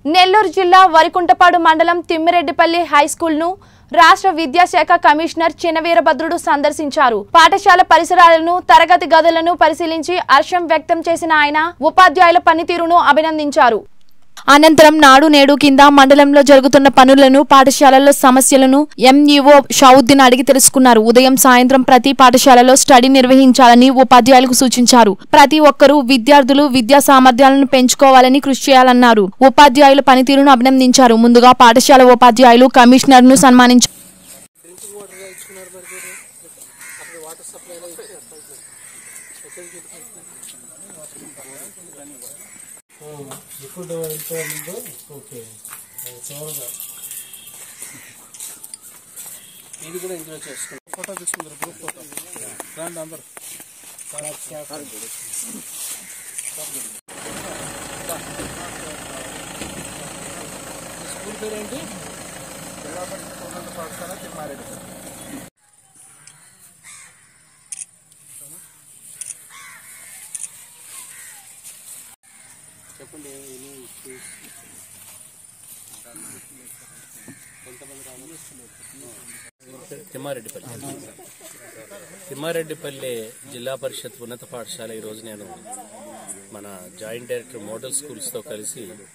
నెల్లూరు జిల్లా వరికుంటపాడు మండలం తిమ్మిరెడ్డిపల్లి high school ను రాష్ట్ర విద్యాశాఖ కమిషనర్ చినవీరభద్రుడు సందర్శించారు పాఠశాల పరిసరాలను తరగతి గదులను పరిశీలించి హర్షం వ్యక్తం చేసిన ఆయన ఉపాధ్యాయుల పనితీరును అభినందించారు అనంతరం నాడు నేడు కింద మండలంలో జరుగుతున్న పనులను పాఠశాలల్లో సమస్యలను ఎంఈఓ షౌద్దీన్ అడిగి తెలుసుకున్నారు ఉదయం సాయంత్రం ప్రతి పాఠశాలలో స్టడీ నిర్వహించాలని ఉపాధ్యాయులకు సూచించారు ప్రతి ఒక్కరూ విద్యార్థులు విద్యా సామర్థ్యాలను పెంచుకోవాలని కృషి చేయాలన్నారు ఉపాధ్యాయుల పనితీరును అభినందించారు ముందుగా పాఠశాల ఉపాధ్యాయులు కమిషనర్ ను సన్మానించారు ఇప్పుడు వెళ్ళిపోయిందో ఓకే చివరిగా ఇది కూడా ఇందులో చేసుకుంటాం ఫోటో తీసుకుందరు గ్రూప్ ఫోటో రండి అందరు స్కూల్ పేరు ఏంటి జిల్లా పరిషత్ ఉన్నత పాఠశాల తిమ్మారెడ్డి సార్ చెప్పండి ఎన్ని issues? కొంతమంది తిమ్మారెడ్డిపల్లి తిమ్మారెడ్డిపల్లి జిల్లా పరిషత్ ఉన్నత పాఠశాల ఈరోజు నేను మన జాయింట్ డైరెక్టర్ మోడల్ స్కూల్స్తో కలిసి